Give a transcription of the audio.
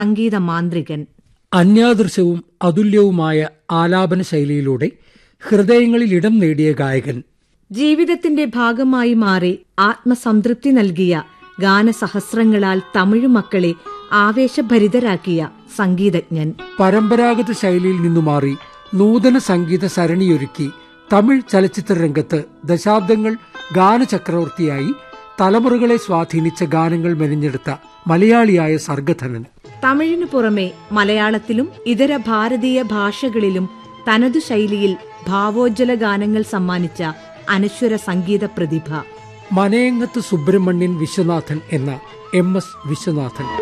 സംഗീത മാന്ത്രികൻ അന്യാദൃശവും അതുല്യവുമായ ആലാപന ശൈലിയിലൂടെ ഹൃദയങ്ങളിൽ ഇടം നേടിയ ഗായകൻ ജീവിതത്തിന്റെ ഭാഗമായി മാറി ആത്മസംതൃപ്തി നൽകിയ ഗാനസഹസ്രങ്ങളാൽ തമിഴ് മക്കളെ ആവേശഭരിതരാക്കിയ സംഗീതജ്ഞൻ പരമ്പരാഗത ശൈലിയിൽ നിന്നു മാറി നൂതന സംഗീത സരണിയൊരുക്കി തമിഴ് ചലച്ചിത്ര രംഗത്ത് ദശാബ്ദങ്ങൾ ഗാനചക്രവർത്തിയായി തലമുറകളെ സ്വാധീനിച്ച ഗാനങ്ങൾ മെനഞ്ഞെടുത്ത മലയാളിയായ സർഗധനൻ തമിഴിനു പുറമെ മലയാളത്തിലും ഇതര ഭാരതീയ ഭാഷകളിലും തനതു ശൈലിയിൽ ഭാവോജ്വല ഗാനങ്ങൾ സമ്മാനിച്ച അനശ്വര സംഗീത പ്രതിഭ മനയങ്ങത്ത് സുബ്രഹ്മണ്യൻ വിശ്വനാഥൻ എന്ന എം എസ് വിശ്വനാഥൻ